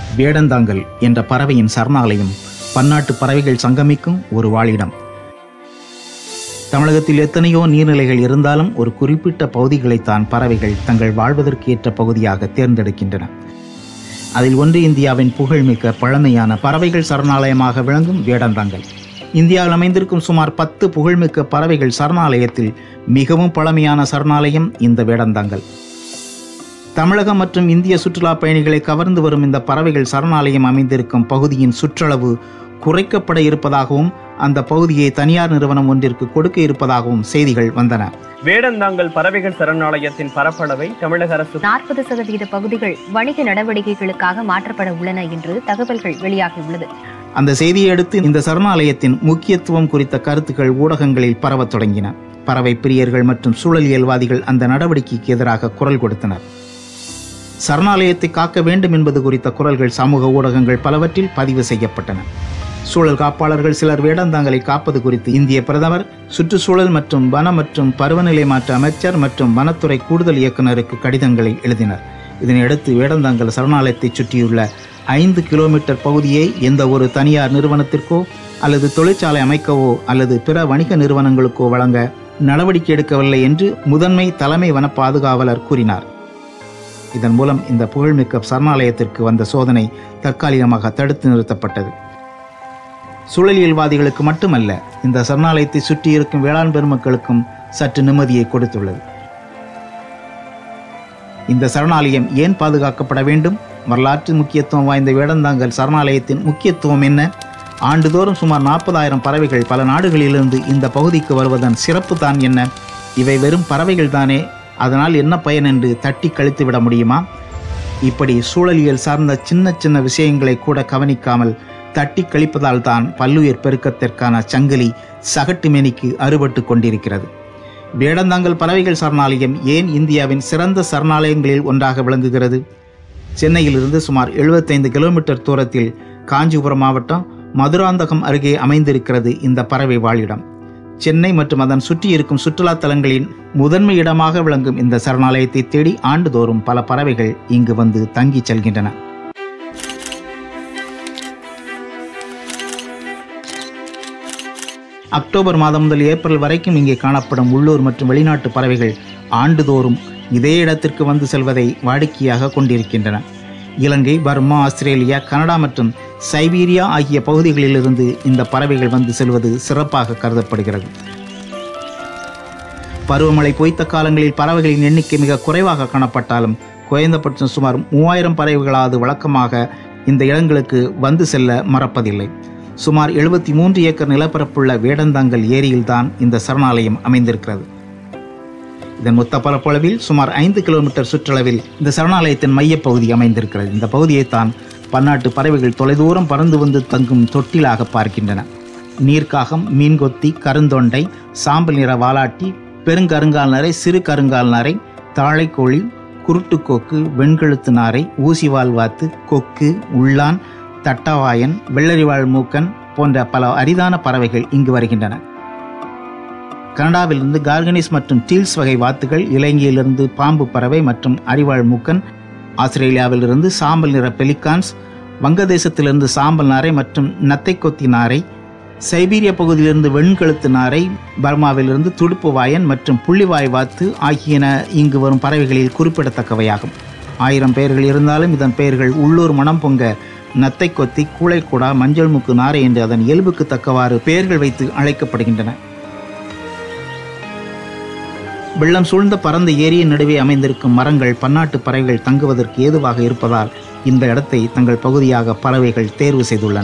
வேடந்தாங்கல் என்ற பறவையின் சரணாலயம் பன்னாட்டு பறவைகள் சங்கமிக்கும் ஒரு வாழிடம் தமிழகத்தில் எத்தனையோ நீர்நிலைகள் இருந்தாலும் ஒரு குறிப்பிட்ட பகுதிகளைத்தான் பறவைகள் தங்கள் வாழ்வதற்கு ஏற்ற பகுதியாக தேர்ந்தெடுக்கின்றன அதில் ஒன்று இந்தியாவின் புகழ்மிக்க பழமையான பறவைகள் சரணாலயமாக விளங்கும் வேடந்தாங்கல் இந்தியாவில் அமைந்திருக்கும் சுமார் பத்து புகழ்மிக்க பறவைகள் சரணாலயத்தில் மிகவும் பழமையான சரணாலயம் இந்த வேடந்தாங்கல் தமிழகம் மற்றும் இந்திய சுற்றுலா பயணிகளை கவர்ந்து வரும் இந்த பறவைகள் சரணாலயம் அமைந்திருக்கும் பகுதியின் சுற்றளவு குறைக்கப்பட இருப்பதாகவும் அந்த பகுதியை தனியார் நிறுவனம் ஒன்றிற்கு கொடுக்க இருப்பதாகவும் செய்திகள் வந்தன வேடந்தாங்கல் பறவைகள் சரணாலயத்தின் பரப்பளவை தமிழக அரசு நாற்பது சதவீத பகுதிகள் வணிக நடவடிக்கைகளுக்காக மாற்றப்பட உள்ளன என்று தகவல்கள் வெளியாகியுள்ளது அந்த செய்தியை அடுத்து இந்த சரணாலயத்தின் முக்கியத்துவம் குறித்த கருத்துக்கள் ஊடகங்களில் பரவத் தொடங்கின பறவை பிரியர்கள் மற்றும் சூழலியல்வாதிகள் அந்த நடவடிக்கைக்கு எதிராக குரல் கொடுத்தனர் சரணாலயத்தை காக்க வேண்டும் என்பது குறித்த குரல்கள் சமூக ஊடகங்கள் பலவற்றில் பதிவு செய்யப்பட்டன சூழல் காப்பாளர்கள் சிலர் வேடந்தாங்கலை காப்பது குறித்து இந்திய பிரதமர் சுற்றுச்சூழல் மற்றும் வன மற்றும் பருவநிலை மாற்ற அமைச்சர் மற்றும் வனத்துறை கூடுதல் இயக்குநருக்கு கடிதங்களை எழுதினர் இதனையடுத்து வேடந்தாங்கல் சரணாலயத்தைச் சுற்றியுள்ள ஐந்து கிலோமீட்டர் பகுதியை எந்த ஒரு தனியார் நிறுவனத்திற்கோ அல்லது தொழிற்சாலை அமைக்கவோ அல்லது பிற வணிக நிறுவனங்களுக்கோ வழங்க நடவடிக்கை எடுக்கவில்லை என்று முதன்மை தலைமை வன பாதுகாவலர் கூறினார் இதன் மூலம் இந்த புகழ்மிக்க சரணாலயத்திற்கு வந்த சோதனை தற்காலிகமாக தடுத்து நிறுத்தப்பட்டது சூழலியல்வாதிகளுக்கு மட்டுமல்ல இந்த சரணாலயத்தை சுற்றி இருக்கும் வேளாண் பெருமக்களுக்கும் சற்று நிம்மதியை கொடுத்துள்ளது இந்த சரணாலயம் ஏன் பாதுகாக்கப்பட வேண்டும் வரலாற்று முக்கியத்துவம் வாய்ந்த வேடந்தாங்கல் சரணாலயத்தின் முக்கியத்துவம் என்ன ஆண்டுதோறும் சுமார் நாற்பதாயிரம் பறவைகள் பல நாடுகளிலிருந்து இந்த பகுதிக்கு வருவதன் சிறப்பு தான் என்ன இவை வெறும் பறவைகள் தானே அதனால் என்ன பயன் என்று தட்டி கழித்து விட முடியுமா இப்படி சூழலியல் சார்ந்த சின்ன சின்ன விஷயங்களை கூட கவனிக்காமல் தட்டி கழிப்பதால் தான் பல்லுயிர் பெருக்கத்திற்கான சங்கிலி சகட்டு மேனிக்கு அறுபட்டு கொண்டிருக்கிறது வேடந்தாங்கல் பறவைகள் சரணாலயம் ஏன் இந்தியாவின் சிறந்த சரணாலயங்களில் ஒன்றாக விளங்குகிறது சென்னையிலிருந்து சுமார் 75 கிலோமீட்டர் தூரத்தில் காஞ்சிபுரம் மாவட்டம் மதுராந்தகம் அருகே அமைந்திருக்கிறது இந்த பறவை வாழிடம் சென்னை மற்றும் அதன் சுற்றி இருக்கும் சுற்றுலா தலங்களின் முதன்மை இடமாக விளங்கும் இந்த சரணாலயத்தை தேடி ஆண்டுதோறும் பல பறவைகள் இங்கு வந்து தங்கிச் செல்கின்றன அக்டோபர் மாதம் முதல் ஏப்ரல் வரைக்கும் இங்கே காணப்படும் உள்ளூர் மற்றும் வெளிநாட்டு பறவைகள் ஆண்டுதோறும் இதே இடத்திற்கு வந்து செல்வதை வாடிக்கையாக கொண்டிருக்கின்றன இலங்கை பர்மா ஆஸ்திரேலியா கனடா மற்றும் சைபீரியா ஆகிய பகுதிகளிலிருந்து இந்த பறவைகள் வந்து செல்வது சிறப்பாக கருதப்படுகிறது பருவமழை பொய்த்த காலங்களில் பறவைகளின் எண்ணிக்கை மிக குறைவாக காணப்பட்டாலும் குறைந்தபட்சம் சுமார் மூவாயிரம் பறவைகளாவது வழக்கமாக இந்த இடங்களுக்கு வந்து செல்ல மறப்பதில்லை சுமார் எழுபத்தி மூன்று ஏக்கர் நிலப்பரப்புள்ள வேடந்தாங்கல் ஏரியில்தான் இந்த சரணாலயம் அமைந்திருக்கிறது இதன் மொத்த பரப்பளவில் சுமார் ஐந்து கிலோமீட்டர் சுற்றளவில் இந்த சரணாலயத்தின் மையப்பகுதி அமைந்திருக்கிறது இந்த பகுதியைத்தான் பன்னாட்டு பறவைகள் தொலைதூரம் பறந்து வந்து தங்கும் தொட்டிலாக பார்க்கின்றன நீர்க்காகம் மீன்கொத்தி கருந்தொண்டை சாம்பல் நிற வாலாட்டி பெருங்கருங்கால் நரை சிறு கருங்கால் நரை தாழைக்கோழி குருட்டுக்கோக்கு வெண்கழுத்து நாரை ஊசிவால் வாத்து கொக்கு உள்ளான் தட்டவாயன் வெள்ளரிவாழ் மூக்கன் போன்ற பல அரிதான பறவைகள் இங்கு வருகின்றன கனடாவிலிருந்து கார்கனிஸ் மற்றும் டீல்ஸ் வகை வாத்துகள் இலங்கையிலிருந்து பாம்பு பறவை மற்றும் அரிவாழ் மூக்கன் ஆஸ்திரேலியாவிலிருந்து சாம்பல் நிற பெலிகான்ஸ் வங்கதேசத்திலிருந்து சாம்பல் நாரை மற்றும் நத்தை கொத்தி நாரை சைபீரிய பகுதியிலிருந்து வெண்கழுத்து நாரை பர்மாவிலிருந்து துடுப்பு வாயன் மற்றும் புள்ளிவாய் வாத்து ஆகியன இங்கு வரும் பறவைகளில் குறிப்பிடத்தக்கவையாகும் ஆயிரம் பெயர்கள் இருந்தாலும் இதன் பெயர்கள் உள்ளூர் மனம் பொங்க நத்தை கொத்தி கூளைக்குடா மஞ்சள் முக்கு நாரை என்று அதன் இயல்புக்கு தக்கவாறு பெயர்கள் வைத்து அழைக்கப்படுகின்றன வெள்ளம் சூழ்ந்த பரந்த ஏரியின் நடுவே அமைந்திருக்கும் மரங்கள் பன்னாட்டு பறவைகள் தங்குவதற்கு ஏதுவாக இருப்பதால் இந்த இடத்தை தங்கள் பகுதியாக பறவைகள் தேர்வு செய்துள்ளன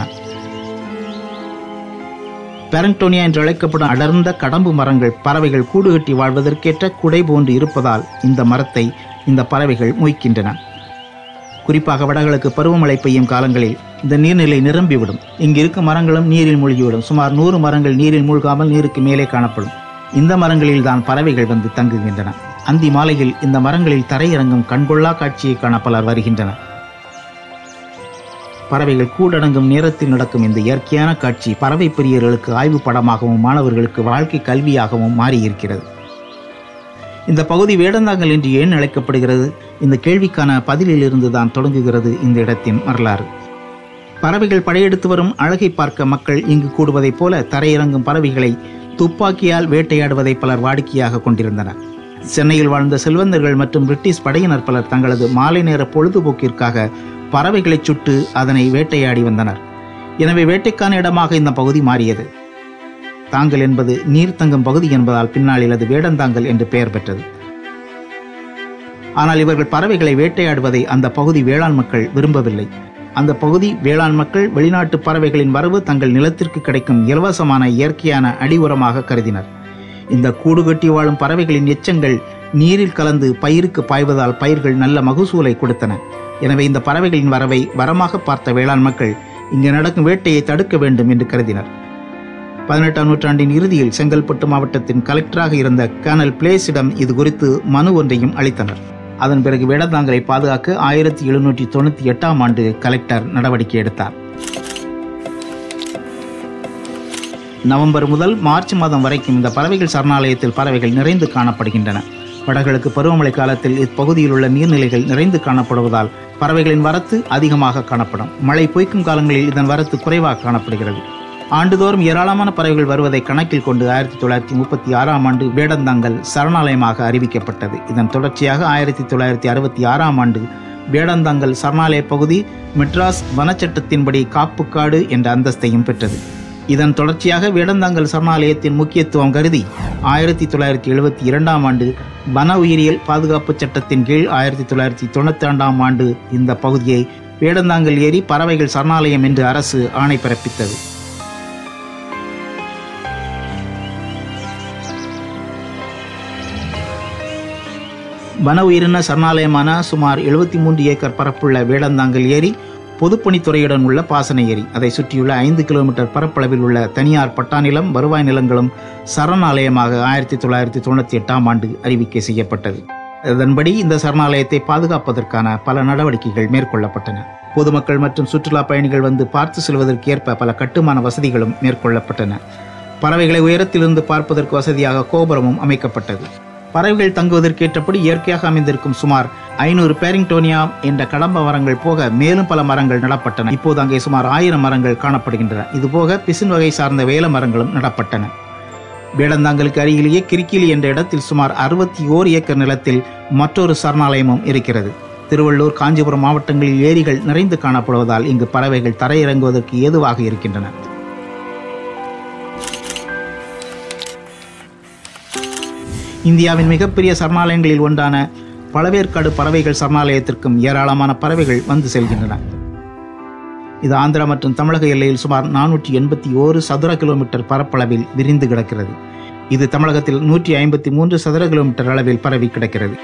பெரங்டோனியா என்று அழைக்கப்படும் அடர்ந்த கடம்பு மரங்கள் பறவைகள் கூடு கட்டி வாழ்வதற்கேற்ற குடை போன்று இருப்பதால் இந்த மரத்தை இந்த பறவைகள் மொய்க்கின்றன குறிப்பாக வடகிழக்கு பருவமழை பெய்யும் காலங்களில் இந்த நீர்நிலை நிரம்பிவிடும் இங்கு இருக்கும் மரங்களும் நீரில் மூழ்கிவிடும் சுமார் நூறு மரங்கள் நீரில் மூழ்காமல் நீருக்கு மேலே காணப்படும் இந்த மரங்களில் தான் பறவைகள் வந்து தங்குகின்றன அந்தி மாலையில் இந்த மரங்களில் தரையிறங்கும் கண்கொள்ளா காட்சியை காண பலர் வருகின்றனர் பறவைகள் கூடடங்கும் நேரத்தில் நடக்கும் இந்த இயற்கையான காட்சி பறவை பிரியர்களுக்கு ஆய்வு படமாகவும் மாணவர்களுக்கு வாழ்க்கை கல்வியாகவும் மாறியிருக்கிறது இந்த பகுதி வேடந்தாங்கல் என்று ஏன் அழைக்கப்படுகிறது இந்த கேள்விக்கான பதிலிலிருந்து தான் தொடங்குகிறது இந்த இடத்தின் வரலாறு பறவைகள் படையெடுத்து வரும் அழகை பார்க்க மக்கள் இங்கு கூடுவதைப் போல தரையிறங்கும் பறவைகளை துப்பாக்கியால் வேட்டையாடுவதை பலர் வாடிக்கையாக கொண்டிருந்தனர் சென்னையில் வாழ்ந்த செல்வந்தர்கள் மற்றும் பிரிட்டிஷ் படையினர் பலர் தங்களது மாலை நேர பொழுதுபோக்கிற்காக பறவைகளை சுட்டு அதனை வேட்டையாடி வந்தனர் எனவே வேட்டைக்கான இடமாக இந்த பகுதி மாறியது தாங்கல் என்பது நீர் தங்கும் பகுதி என்பதால் பின்னாளில் அது வேடந்தாங்கல் என்று பெயர் பெற்றது ஆனால் இவர்கள் பறவைகளை வேட்டையாடுவதை அந்த பகுதி வேளாண் மக்கள் விரும்பவில்லை அந்த பகுதி வேளாண் மக்கள் வெளிநாட்டு பறவைகளின் வரவு தங்கள் நிலத்திற்கு கிடைக்கும் இலவசமான இயற்கையான அடி உரமாக கருதினர் இந்த கூடு கட்டி வாழும் பறவைகளின் எச்சங்கள் நீரில் கலந்து பயிருக்கு பாய்வதால் பயிர்கள் நல்ல மகசூலை கொடுத்தன எனவே இந்த பறவைகளின் வரவை வரமாக பார்த்த வேளாண் மக்கள் இங்கு நடக்கும் வேட்டையை தடுக்க வேண்டும் என்று கருதினர் பதினெட்டாம் நூற்றாண்டின் இறுதியில் செங்கல்பட்டு மாவட்டத்தின் கலெக்டராக இருந்த கர்னல் பிளேஸிடம் இது குறித்து மனு ஒன்றையும் அளித்தனர் அதன் பிறகு வேடந்தாங்கலை பாதுகாக்க ஆயிரத்தி எழுநூற்றி தொண்ணூற்றி எட்டாம் ஆண்டு கலெக்டர் நடவடிக்கை எடுத்தார் நவம்பர் முதல் மார்ச் மாதம் வரைக்கும் இந்த பறவைகள் சரணாலயத்தில் பறவைகள் நிறைந்து காணப்படுகின்றன வடகிழக்கு பருவமழை காலத்தில் இப்பகுதியில் உள்ள நீர்நிலைகள் நிறைந்து காணப்படுவதால் பறவைகளின் வரத்து அதிகமாக காணப்படும் மழை பொய்க்கும் காலங்களில் இதன் வரத்து குறைவாக காணப்படுகிறது ஆண்டுதோறும் ஏராளமான பறவைகள் வருவதை கணக்கில் கொண்டு ஆயிரத்தி தொள்ளாயிரத்தி முப்பத்தி ஆறாம் ஆண்டு வேடந்தாங்கல் சரணாலயமாக அறிவிக்கப்பட்டது இதன் தொடர்ச்சியாக ஆயிரத்தி தொள்ளாயிரத்தி அறுபத்தி ஆறாம் ஆண்டு வேடந்தாங்கல் சரணாலய பகுதி மெட்ராஸ் வனச்சட்டத்தின்படி காப்புக்காடு என்ற அந்தஸ்தையும் பெற்றது இதன் தொடர்ச்சியாக வேடந்தாங்கல் சரணாலயத்தின் முக்கியத்துவம் கருதி ஆயிரத்தி தொள்ளாயிரத்தி எழுபத்தி இரண்டாம் ஆண்டு வன உயிரியல் பாதுகாப்பு சட்டத்தின் கீழ் ஆயிரத்தி தொள்ளாயிரத்தி தொண்ணூத்தி ரெண்டாம் ஆண்டு இந்த பகுதியை வேடந்தாங்கல் ஏரி பறவைகள் சரணாலயம் என்று அரசு ஆணை பிறப்பித்தது வன உயிரின சரணாலயமான சுமார் எழுபத்தி மூன்று ஏக்கர் பரப்புள்ள வேடந்தாங்கல் ஏரி பொதுப்பணித்துறையுடன் உள்ள பாசன ஏரி அதை சுற்றியுள்ள ஐந்து கிலோமீட்டர் பரப்பளவில் உள்ள தனியார் பட்டா நிலம் வருவாய் நிலங்களும் சரணாலயமாக ஆயிரத்தி தொள்ளாயிரத்தி தொண்ணூற்றி எட்டாம் ஆண்டு அறிவிக்கை செய்யப்பட்டது அதன்படி இந்த சரணாலயத்தை பாதுகாப்பதற்கான பல நடவடிக்கைகள் மேற்கொள்ளப்பட்டன பொதுமக்கள் மற்றும் சுற்றுலா பயணிகள் வந்து பார்த்து செல்வதற்கு ஏற்ப பல கட்டுமான வசதிகளும் மேற்கொள்ளப்பட்டன பறவைகளை உயரத்திலிருந்து பார்ப்பதற்கு வசதியாக கோபுரமும் அமைக்கப்பட்டது பறவைகள் தங்குவதற்கேற்றபடி இயற்கையாக அமைந்திருக்கும் சுமார் ஐநூறு பேரிங்டோனியா என்ற கடம்ப மரங்கள் போக மேலும் பல மரங்கள் நடப்பட்டன இப்போது அங்கே சுமார் ஆயிரம் மரங்கள் காணப்படுகின்றன இதுபோக பிசின் வகை சார்ந்த வேல மரங்களும் நடப்பட்டன வேடந்தாங்கலுக்கு அருகிலேயே கிரிக்கிலி என்ற இடத்தில் சுமார் அறுபத்தி ஓர் ஏக்கர் நிலத்தில் மற்றொரு சரணாலயமும் இருக்கிறது திருவள்ளூர் காஞ்சிபுரம் மாவட்டங்களில் ஏரிகள் நிறைந்து காணப்படுவதால் இங்கு பறவைகள் தரையிறங்குவதற்கு ஏதுவாக இருக்கின்றன இந்தியாவின் மிகப்பெரிய சரணாலயங்களில் ஒன்றான பழவேற்காடு பறவைகள் சரணாலயத்திற்கும் ஏராளமான பறவைகள் வந்து செல்கின்றன இது ஆந்திரா மற்றும் தமிழக எல்லையில் சுமார் நானூற்றி எண்பத்தி ஓரு சதுர கிலோமீட்டர் பரப்பளவில் விரிந்து கிடக்கிறது இது தமிழகத்தில் நூற்றி ஐம்பத்தி மூன்று சதுர கிலோமீட்டர் அளவில் பரவி கிடக்கிறது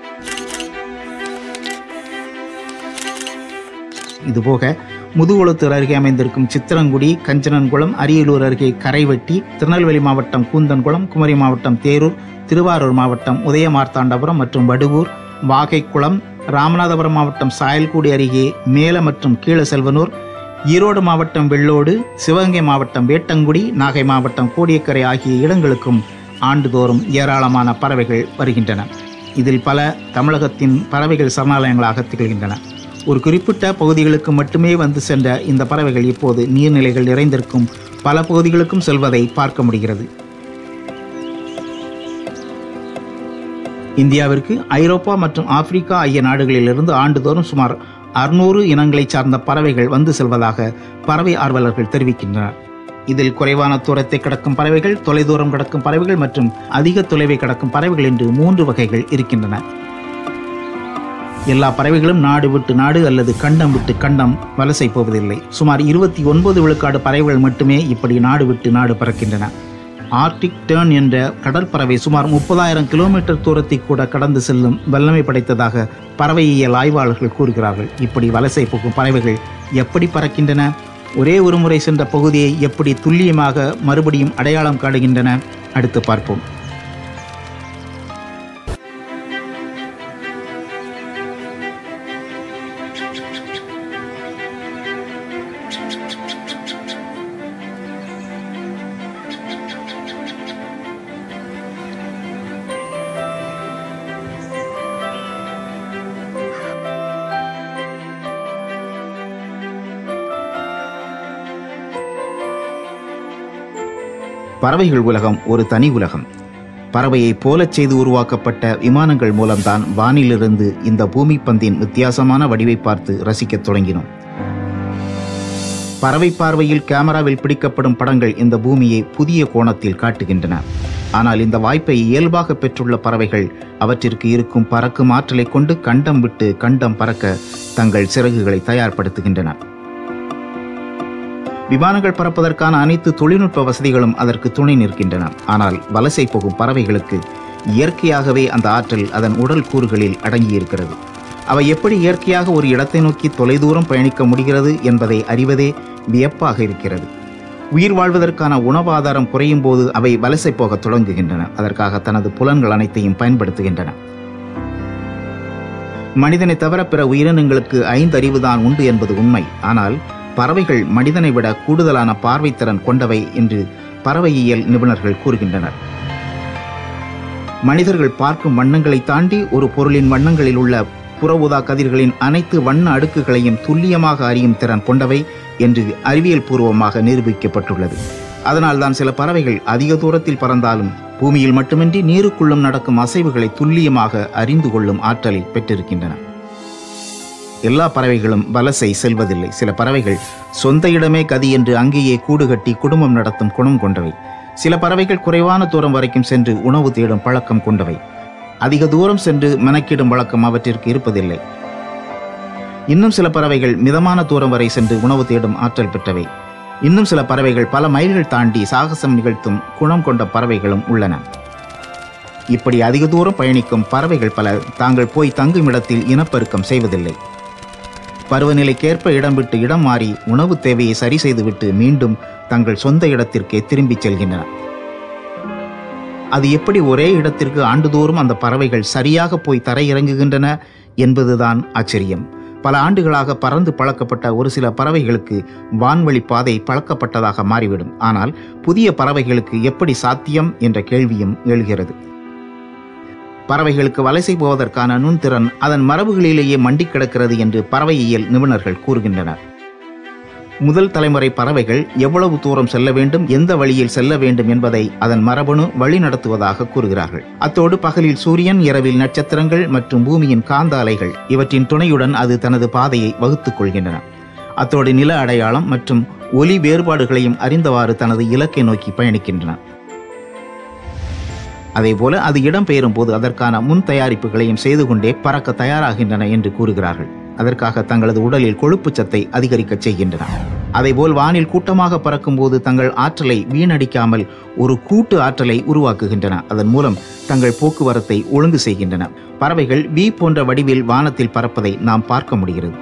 இதுபோக முதுகுளத்தூர் அருகே அமைந்திருக்கும் சித்திரங்குடி கஞ்சனன்குளம் அரியலூர் அருகே கரைவெட்டி திருநெல்வேலி மாவட்டம் கூந்தன்குளம் குமரி மாவட்டம் தேரூர் திருவாரூர் மாவட்டம் உதயமார்த்தாண்டபுரம் மற்றும் வடுவூர் வாகைக்குளம் ராமநாதபுரம் மாவட்டம் சாயல்குடி அருகே மேல மற்றும் கீழ செல்வனூர் ஈரோடு மாவட்டம் வெள்ளோடு சிவகங்கை மாவட்டம் வேட்டங்குடி நாகை மாவட்டம் கோடியக்கரை ஆகிய இடங்களுக்கும் ஆண்டுதோறும் ஏராளமான பறவைகள் வருகின்றன இதில் பல தமிழகத்தின் பறவைகள் சரணாலயங்களாக திகழ்கின்றன ஒரு குறிப்பிட்ட பகுதிகளுக்கு மட்டுமே வந்து சென்ற இந்த பறவைகள் இப்போது நீர்நிலைகள் நிறைந்திருக்கும் பல பகுதிகளுக்கும் செல்வதை பார்க்க முடிகிறது இந்தியாவிற்கு ஐரோப்பா மற்றும் ஆப்பிரிக்கா ஆகிய நாடுகளிலிருந்து ஆண்டுதோறும் சுமார் அறுநூறு இனங்களைச் சார்ந்த பறவைகள் வந்து செல்வதாக பறவை ஆர்வலர்கள் தெரிவிக்கின்றனர் இதில் குறைவான தூரத்தை கடக்கும் பறவைகள் தொலைதூரம் கடக்கும் பறவைகள் மற்றும் அதிக தொலைவை கடக்கும் பறவைகள் என்று மூன்று வகைகள் இருக்கின்றன எல்லா பறவைகளும் நாடு விட்டு நாடு அல்லது கண்டம் விட்டு கண்டம் வலசை போவதில்லை சுமார் இருபத்தி ஒன்பது விழுக்காடு பறவைகள் மட்டுமே இப்படி நாடு விட்டு நாடு பறக்கின்றன ஆர்டிக் டேர்ன் என்ற கடற்பறவை சுமார் முப்பதாயிரம் கிலோமீட்டர் தூரத்தை கூட கடந்து செல்லும் வல்லமை படைத்ததாக பறவையியல் ஆய்வாளர்கள் கூறுகிறார்கள் இப்படி வலசை போகும் பறவைகள் எப்படி பறக்கின்றன ஒரே ஒரு முறை சென்ற பகுதியை எப்படி துல்லியமாக மறுபடியும் அடையாளம் காடுகின்றன அடுத்து பார்ப்போம் பறவைகள் உலகம் ஒரு தனி உலகம் பறவையை போலச் செய்து உருவாக்கப்பட்ட விமானங்கள் மூலம்தான் வானிலிருந்து இந்த பூமி பந்தின் வித்தியாசமான வடிவை பார்த்து ரசிக்கத் தொடங்கினோம் பறவை பார்வையில் கேமராவில் பிடிக்கப்படும் படங்கள் இந்த பூமியை புதிய கோணத்தில் காட்டுகின்றன ஆனால் இந்த வாய்ப்பை இயல்பாக பெற்றுள்ள பறவைகள் அவற்றிற்கு இருக்கும் பறக்கும் ஆற்றலை கொண்டு கண்டம் விட்டு கண்டம் பறக்க தங்கள் சிறகுகளை தயார்படுத்துகின்றன விமானங்கள் பறப்பதற்கான அனைத்து தொழில்நுட்ப வசதிகளும் அதற்கு துணை நிற்கின்றன ஆனால் வலசை போகும் பறவைகளுக்கு இயற்கையாகவே அந்த ஆற்றல் அதன் உடல் கூறுகளில் அடங்கியிருக்கிறது அவை எப்படி இயற்கையாக ஒரு இடத்தை நோக்கி தொலைதூரம் பயணிக்க முடிகிறது என்பதை அறிவதே வியப்பாக இருக்கிறது உயிர் வாழ்வதற்கான உணவாதாரம் குறையும் போது அவை வலசை போகத் தொடங்குகின்றன அதற்காக தனது புலன்கள் அனைத்தையும் பயன்படுத்துகின்றன மனிதனை தவிர பிற உயிரினங்களுக்கு ஐந்து அறிவுதான் உண்டு என்பது உண்மை ஆனால் பறவைகள் மனிதனை விட கூடுதலான பார்வைத்திறன் கொண்டவை என்று பறவையியல் நிபுணர்கள் கூறுகின்றனர் மனிதர்கள் பார்க்கும் வண்ணங்களை தாண்டி ஒரு பொருளின் வண்ணங்களில் உள்ள புற ஊதா கதிர்களின் அனைத்து வண்ண அடுக்குகளையும் துல்லியமாக அறியும் திறன் கொண்டவை என்று அறிவியல் பூர்வமாக நிரூபிக்கப்பட்டுள்ளது அதனால்தான் சில பறவைகள் அதிக தூரத்தில் பறந்தாலும் பூமியில் மட்டுமின்றி நீருக்குள்ளும் நடக்கும் அசைவுகளை துல்லியமாக அறிந்து கொள்ளும் ஆற்றலை பெற்றிருக்கின்றன எல்லா பறவைகளும் வலசை செல்வதில்லை சில பறவைகள் சொந்த இடமே கதி என்று அங்கேயே கூடு கட்டி குடும்பம் நடத்தும் குணம் கொண்டவை சில பறவைகள் குறைவான தூரம் வரைக்கும் சென்று உணவு தேடும் பழக்கம் கொண்டவை அதிக தூரம் சென்று மெனக்கிடும் வழக்கம் அவற்றிற்கு இருப்பதில்லை இன்னும் சில பறவைகள் மிதமான தூரம் வரை சென்று உணவு தேடும் ஆற்றல் பெற்றவை இன்னும் சில பறவைகள் பல மைல்கள் தாண்டி சாகசம் நிகழ்த்தும் குணம் கொண்ட பறவைகளும் உள்ளன இப்படி அதிக தூரம் பயணிக்கும் பறவைகள் பல தாங்கள் போய் தங்கும் இடத்தில் இனப்பெருக்கம் செய்வதில்லை பருவநிலைக்கேற்ப இடம் விட்டு இடம் மாறி உணவு தேவையை சரி செய்துவிட்டு மீண்டும் தங்கள் சொந்த இடத்திற்கே திரும்பிச் செல்கின்றன அது எப்படி ஒரே இடத்திற்கு ஆண்டுதோறும் அந்த பறவைகள் சரியாக போய் தரையிறங்குகின்றன என்பதுதான் ஆச்சரியம் பல ஆண்டுகளாக பறந்து பழக்கப்பட்ட ஒரு சில பறவைகளுக்கு வான்வழி பாதை பழக்கப்பட்டதாக மாறிவிடும் ஆனால் புதிய பறவைகளுக்கு எப்படி சாத்தியம் என்ற கேள்வியும் எழுகிறது பறவைகளுக்கு வலசை போவதற்கான நுண்திறன் அதன் மரபுகளிலேயே மண்டிக் கிடக்கிறது என்று பறவையியல் நிபுணர்கள் கூறுகின்றனர் முதல் தலைமுறை பறவைகள் எவ்வளவு தூரம் செல்ல வேண்டும் எந்த வழியில் செல்ல வேண்டும் என்பதை அதன் மரபணு வழி நடத்துவதாக கூறுகிறார்கள் அத்தோடு பகலில் சூரியன் இரவில் நட்சத்திரங்கள் மற்றும் பூமியின் காந்த அலைகள் இவற்றின் துணையுடன் அது தனது பாதையை வகுத்துக் கொள்கின்றன அத்தோடு நில அடையாளம் மற்றும் ஒலி வேறுபாடுகளையும் அறிந்தவாறு தனது இலக்கை நோக்கி பயணிக்கின்றன அதேபோல அது இடம்பெயரும் போது அதற்கான முன் தயாரிப்புகளையும் செய்து கொண்டே பறக்க தயாராகின்றன என்று கூறுகிறார்கள் அதற்காக தங்களது உடலில் கொழுப்புச் சத்தை அதிகரிக்கச் செய்கின்றன அதேபோல் வானில் கூட்டமாக பறக்கும்போது தங்கள் ஆற்றலை வீணடிக்காமல் ஒரு கூட்டு ஆற்றலை உருவாக்குகின்றன அதன் மூலம் தங்கள் போக்குவரத்தை ஒழுங்கு செய்கின்றன பறவைகள் வி போன்ற வடிவில் வானத்தில் பறப்பதை நாம் பார்க்க முடிகிறது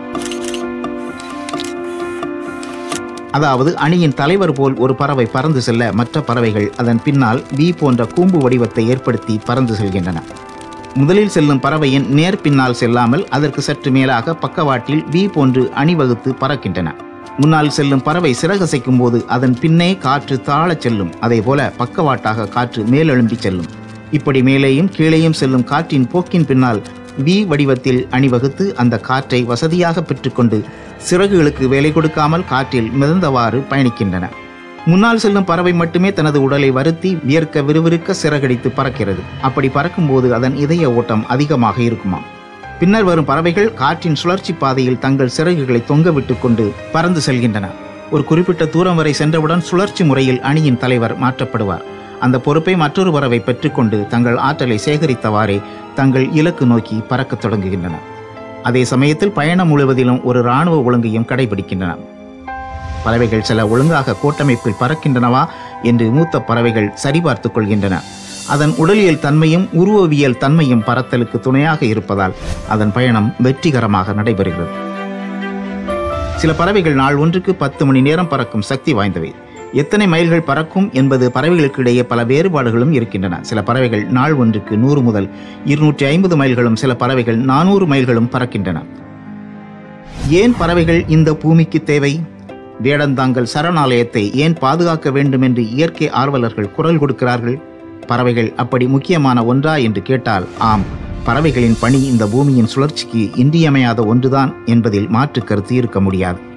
அதாவது அணியின் தலைவர் போல் ஒரு பறவை பறந்து செல்ல மற்ற பறவைகள் அதன் பின்னால் வி போன்ற கூம்பு வடிவத்தை ஏற்படுத்தி பறந்து செல்கின்றன முதலில் செல்லும் பறவையின் நேர் பின்னால் செல்லாமல் அதற்கு சற்று மேலாக பக்கவாட்டில் வி போன்று அணிவகுத்து பறக்கின்றன முன்னால் செல்லும் பறவை சிறகசைக்கும் போது அதன் பின்னே காற்று தாழச் செல்லும் அதேபோல பக்கவாட்டாக காற்று மேலெழும்பி செல்லும் இப்படி மேலேயும் கீழேயும் செல்லும் காற்றின் போக்கின் பின்னால் வி வடிவத்தில் அணிவகுத்து அந்த காற்றை வசதியாக பெற்றுக்கொண்டு சிறகுகளுக்கு வேலை கொடுக்காமல் காற்றில் மிதந்தவாறு பயணிக்கின்றன முன்னால் செல்லும் பறவை மட்டுமே தனது உடலை வருத்தி வியர்க்க விறுவிறுக்க சிறகடித்து பறக்கிறது அப்படி பறக்கும்போது அதன் இதய ஓட்டம் அதிகமாக இருக்குமாம் பின்னர் வரும் பறவைகள் காற்றின் சுழற்சி பாதையில் தங்கள் சிறகுகளை தொங்க விட்டு கொண்டு பறந்து செல்கின்றன ஒரு குறிப்பிட்ட தூரம் வரை சென்றவுடன் சுழற்சி முறையில் அணியின் தலைவர் மாற்றப்படுவார் அந்த பொறுப்பை மற்றொரு பறவை பெற்றுக்கொண்டு தங்கள் ஆற்றலை சேகரித்தவாறே தங்கள் இலக்கு நோக்கி பறக்கத் தொடங்குகின்றன அதே சமயத்தில் பயணம் முழுவதிலும் ஒரு இராணுவ ஒழுங்கையும் கடைபிடிக்கின்றன பறவைகள் சில ஒழுங்காக கூட்டமைப்பில் பறக்கின்றனவா என்று மூத்த பறவைகள் சரிபார்த்துக் கொள்கின்றன அதன் உடலியல் தன்மையும் உருவவியல் தன்மையும் பறத்தலுக்கு துணையாக இருப்பதால் அதன் பயணம் வெற்றிகரமாக நடைபெறுகிறது சில பறவைகள் நாள் ஒன்றுக்கு பத்து மணி நேரம் பறக்கும் சக்தி வாய்ந்தவை எத்தனை மைல்கள் பறக்கும் என்பது பறவைகளுக்கு இடையே பல வேறுபாடுகளும் இருக்கின்றன சில பறவைகள் நாள் ஒன்றுக்கு நூறு முதல் இருநூற்றி ஐம்பது மைல்களும் சில பறவைகள் நானூறு மைல்களும் பறக்கின்றன ஏன் பறவைகள் இந்த பூமிக்கு தேவை வேடந்தாங்கல் சரணாலயத்தை ஏன் பாதுகாக்க வேண்டும் என்று இயற்கை ஆர்வலர்கள் குரல் கொடுக்கிறார்கள் பறவைகள் அப்படி முக்கியமான ஒன்றா என்று கேட்டால் ஆம் பறவைகளின் பணி இந்த பூமியின் சுழற்சிக்கு இன்றியமையாத ஒன்றுதான் என்பதில் மாற்று கருத்து இருக்க முடியாது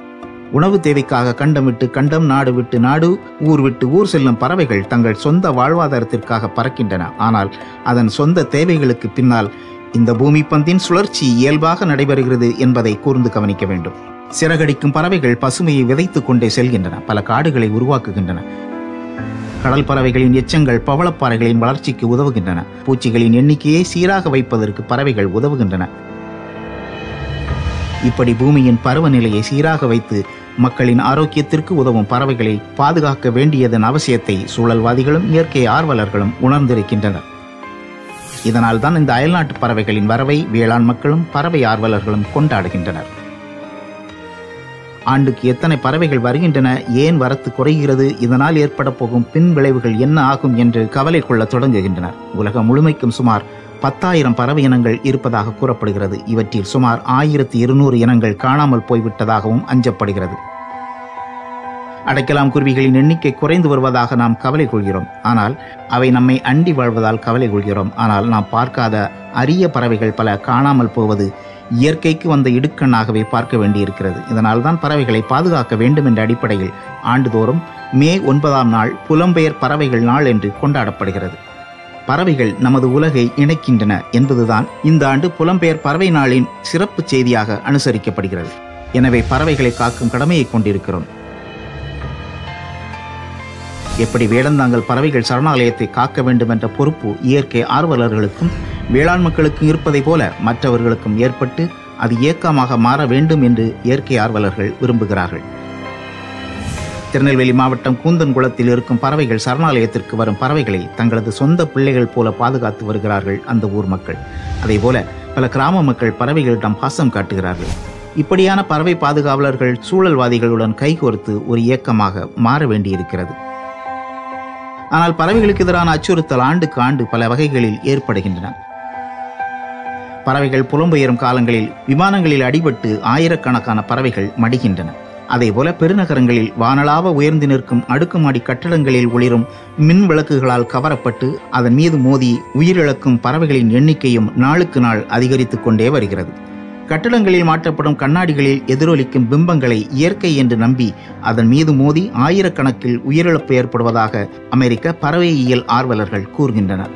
உணவு தேவைக்காக கண்டம் விட்டு கண்டம் நாடு விட்டு நாடு ஊர் விட்டு ஊர் செல்லும் பறவைகள் தங்கள் சொந்த வாழ்வாதாரத்திற்காக பறக்கின்றன ஆனால் அதன் சொந்த தேவைகளுக்கு பின்னால் இந்த பூமி பந்தின் சுழற்சி இயல்பாக நடைபெறுகிறது என்பதை கூர்ந்து கவனிக்க வேண்டும் சிறகடிக்கும் பறவைகள் பசுமையை விதைத்துக் கொண்டே செல்கின்றன பல காடுகளை உருவாக்குகின்றன கடல் பறவைகளின் எச்சங்கள் பவளப்பாறைகளின் வளர்ச்சிக்கு உதவுகின்றன பூச்சிகளின் எண்ணிக்கையை சீராக வைப்பதற்கு பறவைகள் உதவுகின்றன இப்படி பூமியின் பருவநிலையை சீராக வைத்து மக்களின் ஆரோக்கியத்திற்கு உதவும் பறவைகளை பாதுகாக்க வேண்டியதன் அவசியத்தை சூழல்வாதிகளும் இயற்கை ஆர்வலர்களும் உணர்ந்திருக்கின்றனர் இதனால் தான் இந்த அயல்நாட்டு பறவைகளின் வரவை வேளாண் மக்களும் பறவை ஆர்வலர்களும் கொண்டாடுகின்றனர் ஆண்டுக்கு எத்தனை பறவைகள் வருகின்றன ஏன் வரத்து குறைகிறது இதனால் ஏற்பட போகும் பின் விளைவுகள் என்ன ஆகும் என்று கவலை கொள்ள தொடங்குகின்றனர் உலகம் முழுமைக்கும் சுமார் பத்தாயிரம் பறவை இனங்கள் இருப்பதாக கூறப்படுகிறது இவற்றில் சுமார் ஆயிரத்தி இருநூறு இனங்கள் காணாமல் போய்விட்டதாகவும் அஞ்சப்படுகிறது அடைக்கலாம் குருவிகளின் எண்ணிக்கை குறைந்து வருவதாக நாம் கவலை கொள்கிறோம் ஆனால் அவை நம்மை அண்டி வாழ்வதால் கவலை கொள்கிறோம் ஆனால் நாம் பார்க்காத அரிய பறவைகள் பல காணாமல் போவது இயற்கைக்கு வந்த இடுக்கண்ணாகவே பார்க்க வேண்டியிருக்கிறது இதனால் தான் பறவைகளை பாதுகாக்க வேண்டும் என்ற அடிப்படையில் ஆண்டுதோறும் மே ஒன்பதாம் நாள் புலம்பெயர் பறவைகள் நாள் என்று கொண்டாடப்படுகிறது பறவைகள் நமது உலகை இணைக்கின்றன என்பதுதான் இந்த ஆண்டு புலம்பெயர் பறவை நாளின் சிறப்பு செய்தியாக அனுசரிக்கப்படுகிறது எனவே பறவைகளை காக்கும் கடமையை கொண்டிருக்கிறோம் எப்படி வேடந்தாங்கல் பறவைகள் சரணாலயத்தை காக்க வேண்டும் என்ற பொறுப்பு இயற்கை ஆர்வலர்களுக்கும் வேளாண் மக்களுக்கும் இருப்பதை போல மற்றவர்களுக்கும் ஏற்பட்டு அது இயக்கமாக மாற வேண்டும் என்று இயற்கை ஆர்வலர்கள் விரும்புகிறார்கள் திருநெல்வேலி மாவட்டம் கூந்தன்குளத்தில் இருக்கும் பறவைகள் சரணாலயத்திற்கு வரும் பறவைகளை தங்களது சொந்த பிள்ளைகள் போல பாதுகாத்து வருகிறார்கள் அந்த ஊர் மக்கள் அதேபோல பல கிராம மக்கள் பறவைகளிடம் பாசம் காட்டுகிறார்கள் இப்படியான பறவை பாதுகாவலர்கள் சூழல்வாதிகளுடன் கைகோர்த்து ஒரு இயக்கமாக மாற வேண்டியிருக்கிறது ஆனால் பறவைகளுக்கு எதிரான அச்சுறுத்தல் ஆண்டுக்கு ஆண்டு பல வகைகளில் ஏற்படுகின்றன பறவைகள் புலம்பெயரும் காலங்களில் விமானங்களில் அடிபட்டு ஆயிரக்கணக்கான பறவைகள் மடிகின்றன அதேபோல பெருநகரங்களில் வானளாவ உயர்ந்து நிற்கும் அடுக்குமாடி கட்டடங்களில் ஒளிரும் மின் விளக்குகளால் கவரப்பட்டு அதன் மீது மோதி உயிரிழக்கும் பறவைகளின் எண்ணிக்கையும் நாளுக்கு நாள் அதிகரித்துக் கொண்டே வருகிறது கட்டடங்களில் மாற்றப்படும் கண்ணாடிகளில் எதிரொலிக்கும் பிம்பங்களை இயற்கை என்று நம்பி அதன் மீது மோதி ஆயிரக்கணக்கில் உயிரிழப்பு ஏற்படுவதாக அமெரிக்க பறவையியல் ஆர்வலர்கள் கூறுகின்றனர்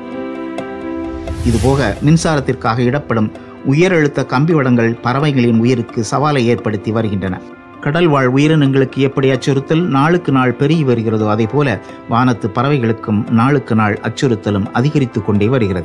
இதுபோக மின்சாரத்திற்காக இடப்படும் உயரழுத்த கம்பி வடங்கள் பறவைகளின் உயிருக்கு சவாலை ஏற்படுத்தி வருகின்றன கடல் வாழ் உயிரினங்களுக்கு எப்படி அச்சுறுத்தல் நாளுக்கு நாள் பெருகி வருகிறதோ அதே போல வானத்து பறவைகளுக்கும் நாளுக்கு நாள் அச்சுறுத்தலும் அதிகரித்துக் கொண்டே வருகிறது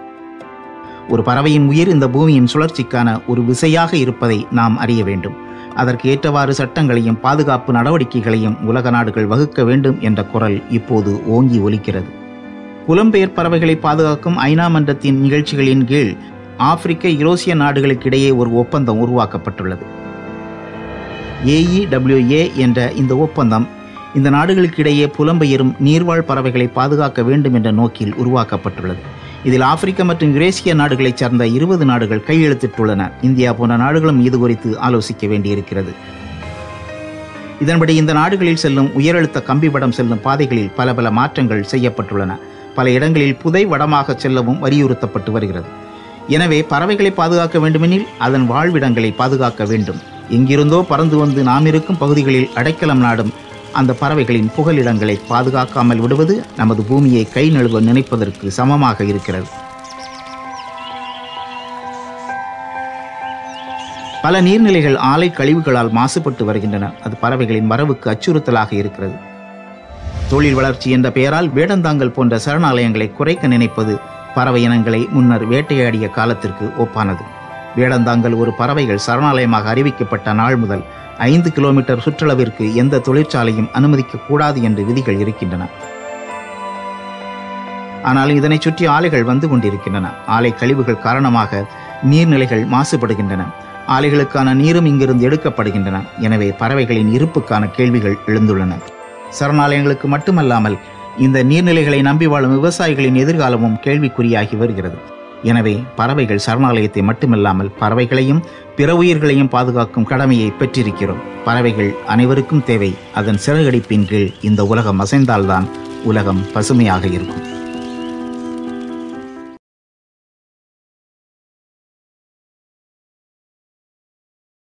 ஒரு பறவையின் உயிர் இந்த பூமியின் சுழற்சிக்கான ஒரு விசையாக இருப்பதை நாம் அறிய வேண்டும் அதற்கு ஏற்றவாறு சட்டங்களையும் பாதுகாப்பு நடவடிக்கைகளையும் உலக நாடுகள் வகுக்க வேண்டும் என்ற குரல் இப்போது ஓங்கி ஒலிக்கிறது புலம்பெயர் பறவைகளை பாதுகாக்கும் ஐநா மன்றத்தின் நிகழ்ச்சிகளின் கீழ் ஆப்பிரிக்க யூரோசிய நாடுகளுக்கிடையே ஒரு ஒப்பந்தம் உருவாக்கப்பட்டுள்ளது ஏஇடபிள்யூஏ என்ற இந்த ஒப்பந்தம் இந்த நாடுகளுக்கிடையே புலம்பெயரும் நீர்வாழ் பறவைகளை பாதுகாக்க வேண்டும் என்ற நோக்கில் உருவாக்கப்பட்டுள்ளது இதில் ஆப்பிரிக்க மற்றும் யுரேசிய நாடுகளைச் சார்ந்த இருபது நாடுகள் கையெழுத்திட்டுள்ளன இந்தியா போன்ற நாடுகளும் இது குறித்து ஆலோசிக்க வேண்டியிருக்கிறது இதன்படி இந்த நாடுகளில் செல்லும் உயரழுத்த கம்பி வடம் செல்லும் பாதைகளில் பல பல மாற்றங்கள் செய்யப்பட்டுள்ளன பல இடங்களில் புதை வடமாக செல்லவும் வலியுறுத்தப்பட்டு வருகிறது எனவே பறவைகளை பாதுகாக்க வேண்டுமெனில் அதன் வாழ்விடங்களை பாதுகாக்க வேண்டும் எங்கிருந்தோ பறந்து வந்து நாம் இருக்கும் பகுதிகளில் அடைக்கலம் நாடும் அந்த பறவைகளின் புகலிடங்களை பாதுகாக்காமல் விடுவது நமது பூமியை கை நழுவ நினைப்பதற்கு சமமாக இருக்கிறது பல நீர்நிலைகள் ஆலை கழிவுகளால் மாசுபட்டு வருகின்றன அது பறவைகளின் வரவுக்கு அச்சுறுத்தலாக இருக்கிறது தொழில் வளர்ச்சி என்ற பெயரால் வேடந்தாங்கல் போன்ற சரணாலயங்களை குறைக்க நினைப்பது பறவை இனங்களை முன்னர் வேட்டையாடிய காலத்திற்கு ஒப்பானது வேடந்தாங்கல் ஒரு பறவைகள் சரணாலயமாக அறிவிக்கப்பட்ட நாள் முதல் ஐந்து கிலோமீட்டர் சுற்றளவிற்கு எந்த தொழிற்சாலையும் அனுமதிக்க கூடாது என்று விதிகள் இருக்கின்றன ஆனால் இதனை சுற்றி ஆலைகள் வந்து கொண்டிருக்கின்றன ஆலை கழிவுகள் காரணமாக நீர்நிலைகள் மாசுபடுகின்றன ஆலைகளுக்கான நீரும் இங்கிருந்து எடுக்கப்படுகின்றன எனவே பறவைகளின் இருப்புக்கான கேள்விகள் எழுந்துள்ளன சரணாலயங்களுக்கு மட்டுமல்லாமல் இந்த நீர்நிலைகளை நம்பி வாழும் விவசாயிகளின் எதிர்காலமும் கேள்விக்குறியாகி வருகிறது எனவே பறவைகள் சரணாலயத்தை மட்டுமல்லாமல் பறவைகளையும் பிற உயிர்களையும் பாதுகாக்கும் கடமையை பெற்றிருக்கிறோம் பறவைகள் அனைவருக்கும் தேவை அதன் சிறகடிப்பின் கீழ் இந்த உலகம் அசைந்தால்தான் உலகம் பசுமையாக இருக்கும்